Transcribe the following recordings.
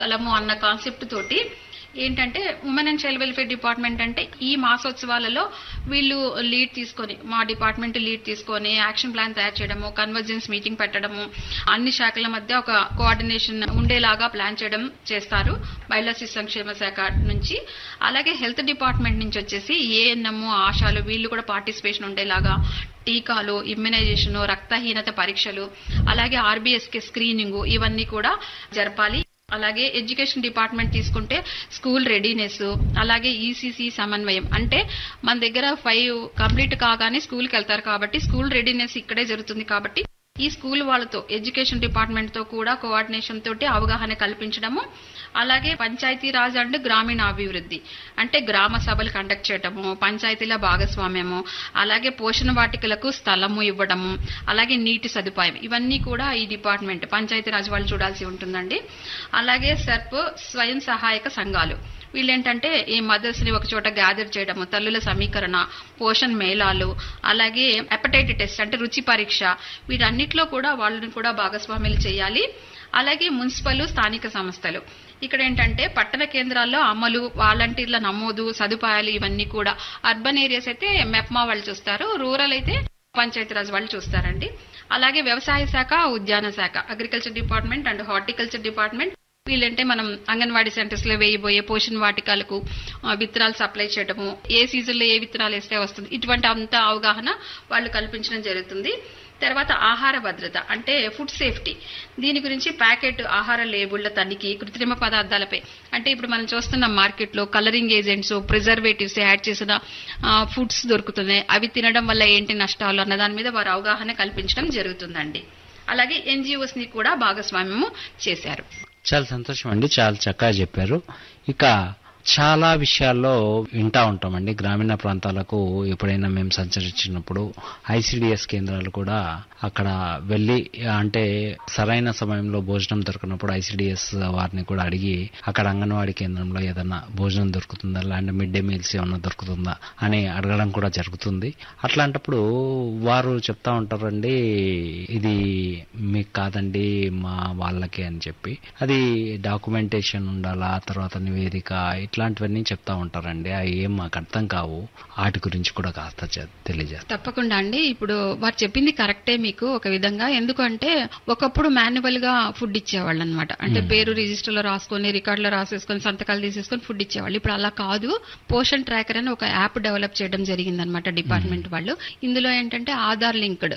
స్థలము అన్న కాన్సెప్ట్ తోటి ఏంటంటే women and child welfare department అంటే ఈ మాసోత్సవాలలో వీళ్ళు లీడ్ తీసుకొని మా డిపార్ట్మెంట్ లీడ్ తీసుకొని యాక్షన్ ప్లాన్ తయారు చేయడము కన్వర్జెన్స్ మీటింగ్ పెట్టడము అన్ని శాఖల మధ్య ఒక కోఆర్డినేషన్ ఉండేలాగా ప్లాన్ చేయడం చేస్తారు మహిళా శిశు సంక్షేమ శాఖ నుంచి అలాగే హెల్త్ డిపార్ట్మెంట్ నుంచి వచ్చేసి ఏఎన్ఎం ఆశాలు వీళ్ళు కూడా పార్టిసిపేషన్ ఉండేలాగా టీకాలు ఇమ్యునైజేషన్ రక్తహీనత పరీక్షలు అలాగే ఆర్బీఎస్కే స్క్రీనింగ్ ఇవన్నీ కూడా జరపాలి అలాగే ఎడ్యుకేషన్ డిపార్ట్మెంట్ తీసుకుంటే స్కూల్ రెడీనెస్ అలాగే ఈసీసీ సమన్వయం అంటే మన దగ్గర ఫైవ్ కంప్లీట్ కాగానే స్కూల్కి వెళ్తారు కాబట్టి స్కూల్ రెడీనెస్ ఇక్కడే జరుగుతుంది కాబట్టి ఈ స్కూల్ వాళ్ళతో ఎడ్యుకేషన్ డిపార్ట్మెంట్ తో కూడా కోఆర్డినేషన్ తోటి అవగాహన కల్పించడము అలాగే పంచాయతీ రాజ్ అండ్ గ్రామీణ అభివృద్ధి అంటే గ్రామ సభలు కండక్ట్ చేయటము పంచాయతీల భాగస్వామ్యము అలాగే పోషణ వాటికలకు స్థలము ఇవ్వడము అలాగే నీటి సదుపాయం ఇవన్నీ కూడా ఈ డిపార్ట్మెంట్ పంచాయతీ రాజ్ వాళ్ళు చూడాల్సి ఉంటుందండి అలాగే సర్ప్ స్వయం సహాయక సంఘాలు వీళ్ళేంటంటే ఈ మదర్స్ ని ఒక చోట గ్యాదర్ చేయడము తల్లుల సమీకరణ పోషణ్ మేళాలు అలాగే హెపటైటిస్ టెస్ట్ అంటే రుచి పరీక్ష వీటన్నిటిలో కూడా వాళ్ళని కూడా భాగస్వామ్యులు చేయాలి అలాగే మున్సిపల్ స్థానిక సంస్థలు ఇక్కడ ఏంటంటే పట్టణ కేంద్రాల్లో అమలు వాలంటీర్ల నమోదు సదుపాయాలు ఇవన్నీ కూడా అర్బన్ ఏరియాస్ అయితే మెప్మా వాళ్ళు చూస్తారు రూరల్ అయితే పంచాయతీరాజ్ వాళ్ళు చూస్తారండి అలాగే వ్యవసాయ శాఖ ఉద్యాన శాఖ agriculture department and horticulture department వీళ్ళంటే మనం అంగన్వాడీ సెంటర్స్ లో వేయబోయే పోషణ వాటికలకు ఆ, విత్తనాలు సప్లై చేయడము ఏ సీజన్ లో ఏ విత్తనాలు వేస్తే వస్తుంది ఇటువంటి అంత అవగాహన వాళ్ళు కల్పించడం జరుగుతుంది తర్వాత ఆహార భద్రత అంటే ఫుడ్ సేఫ్టీ దీని గురించి ప్యాకెట్ ఆహార లేబుళ్ల తనిఖీ కృత్రిమ పదార్థాలపై అంటే ఇప్పుడు మనం చూస్తున్న మార్కెట్లో కలరింగ్ ఏజెంట్స్ ప్రిజర్వేటివ్స్ యాడ్ చేసిన ఫుడ్స్ దొరుకుతున్నాయి అవి తినడం వల్ల ఏంటి నష్టాలు అన్న దాని మీద వారు అవగాహన కల్పించడం జరుగుతుందండి అలాగే ఎన్జిఓస్ ని కూడా భాగస్వామ్యము చేశారు చాలా సంతోషం అండి చాలా చక్కగా చెప్పారు ఇక చాలా విషయాల్లో వింటా ఉంటామండి గ్రామీణ ప్రాంతాలకు ఎప్పుడైనా మేము సంచరించినప్పుడు ఐసిడిఎస్ కేంద్రాలు కూడా అక్కడ వెళ్ళి అంటే సరైన సమయంలో భోజనం దొరికినప్పుడు ఐసిడిఎస్ వారిని కూడా అడిగి అక్కడ అంగన్వాడీ కేంద్రంలో ఏదన్నా భోజనం దొరుకుతుందా లేదంటే మిడ్ డే మీల్స్ ఏమన్నా దొరుకుతుందా అని అడగడం కూడా జరుగుతుంది అట్లాంటప్పుడు వారు చెప్తా ఉంటారండి ఇది మీకు కాదండి మా వాళ్ళకి అని చెప్పి అది డాక్యుమెంటేషన్ ఉండాలా తర్వాత నివేదిక ఇట్లాంటివన్నీ చెప్తా ఉంటారండి అవి ఏం మాకు అర్థం కావు వాటి గురించి కూడా కాస్త చె- తెలియజేస్తారు తప్పకుండా అండి ఇప్పుడు వారు చెప్పింది కరెక్టే మీకు ఒక విధంగా ఎందుకంటే ఒకప్పుడు మాన్యువల్ గా ఫుడ్ ఇచ్చేవాళ్ళు అనమాట అంటే పేరు రిజిస్టర్ లో రాసుకొని రికార్డ్ లో రాసేసుకొని సంతకాలు తీసేసుకొని ఫుడ్ ఇచ్చేవాళ్ళు ఇప్పుడు అలా కాదు పోషన్ ట్రాకర్ అని ఒక యాప్ డెవలప్ చేయడం జరిగింది అనమాట డిపార్ట్మెంట్ వాళ్ళు ఇందులో ఏంటంటే ఆధార్ లింక్డ్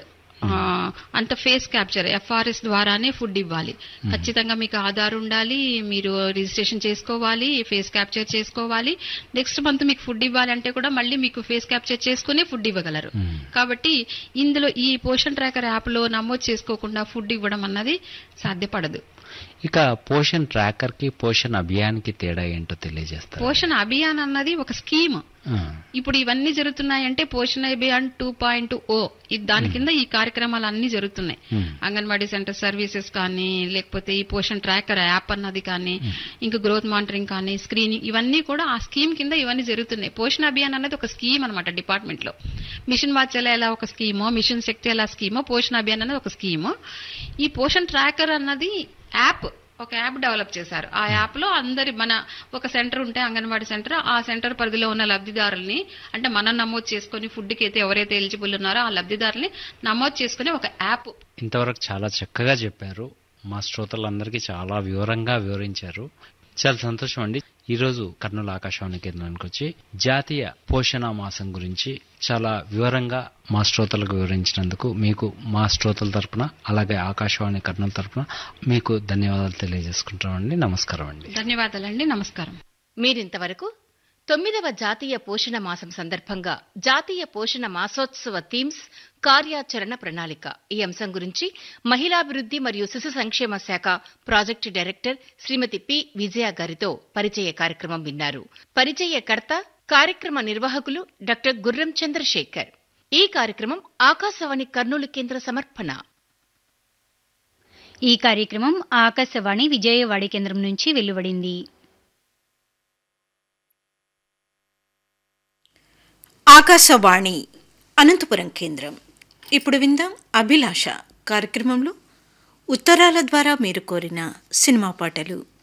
అంత ఫేస్ క్యాప్చర్ ఎఫ్ఆర్ఎస్ ద్వారానే ఫుడ్ ఇవ్వాలి ఖచ్చితంగా మీకు ఆధార్ ఉండాలి మీరు రిజిస్ట్రేషన్ చేసుకోవాలి ఫేస్ క్యాప్చర్ చేసుకోవాలి నెక్స్ట్ మంత్ మీకు ఫుడ్ ఇవ్వాలంటే కూడా మళ్ళీ మీకు ఫేస్ క్యాప్చర్ చేసుకునే ఫుడ్ ఇవ్వగలరు మ్మ్. కాబట్టి ఇందులో ఈ పోషన్ ట్రాకర్ యాప్ లో నమోదు చేసుకోకుండా ఫుడ్ ఇవ్వడం అన్నది సాధ్యపడదు ఇక పోషన్ ట్రాకర్ కి పోషన్ అభియాన్ కి తేడా ఏంటో తెలియజేస్తారు పోషణ అభియాన్ అన్నది ఒక స్కీమ్ ఇప్పుడు ఇవన్నీ జరుగుతున్నాయంటే పోషణ అభియాన్ టూ పాయింట్ ఓ దాని కింద ఈ కార్యక్రమాలు అన్ని జరుగుతున్నాయి అంగన్వాడీ సెంటర్ సర్వీసెస్ కానీ లేకపోతే ఈ పోషన్ ట్రాకర్ యాప్ అన్నది కానీ ఇంకా గ్రోత్ మానిటరింగ్ కానీ స్క్రీనింగ్ ఇవన్నీ కూడా ఆ స్కీమ్ కింద ఇవన్నీ జరుగుతున్నాయి పోషణ అభియాన్ అన్నది ఒక స్కీమ్ అనమాట డిపార్ట్మెంట్ లో మిషన్ వాత్సల్య ఎలా ఒక స్కీమో మిషన్ శక్తి ఎలా స్కీమో పోషణ అభియాన్ అనేది ఒక స్కీము ఈ పోషణ ట్రాకర్ అన్నది యాప్ ఒక యాప్ డెవలప్ చేశారు ఆ యాప్ లో అందరి మన ఒక సెంటర్ ఉంటే అంగన్వాడీ సెంటర్ ఆ సెంటర్ పరిధిలో ఉన్న లబ్ధిదారుల్ని అంటే మనం నమోదు చేసుకుని ఫుడ్ కి అయితే ఎవరైతే ఎలిజిబుల్ ఉన్నారో ఆ లబ్ధిదారుల్ని నమోదు చేసుకుని ఒక యాప్ ఇంతవరకు చాలా చక్కగా చెప్పారు మా శ్రోతలందరికీ చాలా వివరంగా వివరించారు చాలా సంతోషం అండి ఈరోజు కర్నూలు ఆకాశవాణి కేంద్రానికి వచ్చి జాతీయ పోషణ మాసం గురించి చాలా వివరంగా మా శ్రోతలకు వివరించినందుకు మీకు మా శ్రోతల తరపున అలాగే ఆకాశవాణి కర్నూలు తరపున మీకు ధన్యవాదాలు తెలియజేసుకుంటామండి నమస్కారం అండి ధన్యవాదాలండి నమస్కారం మీరింతవరకు తొమ్మిదవ జాతీయ పోషణ మాసం సందర్భంగా జాతీయ పోషణ మాసోత్సవ థీమ్స్ కార్యాచరణ ప్రణాళిక ఈ అంశం గురించి మహిళాభివృద్ధి మరియు శిశు సంక్షేమ శాఖ project director Srimati P Vijaya గారితో పరిచయ కార్యక్రమం విన్నారు పరిచయకర్త కార్యక్రమ నిర్వాహకులు డాక్టర్ గుర్రం చంద్రశేఖర్ ఈ కార్యక్రమం ఆకాశవాణి కర్నూలు కేంద్ర సమర్పణ ఈ కార్యక్రమం ఆకాశవాణి విజయవాడ కేంద్రం నుంచి వెలువడింది ఆకాశవాణి అనంతపురం కేంద్రం ఇప్పుడు విందాం అభిలాష కార్యక్రమంలో ఉత్తరాల ద్వారా మీరు కోరిన సినిమా పాటలు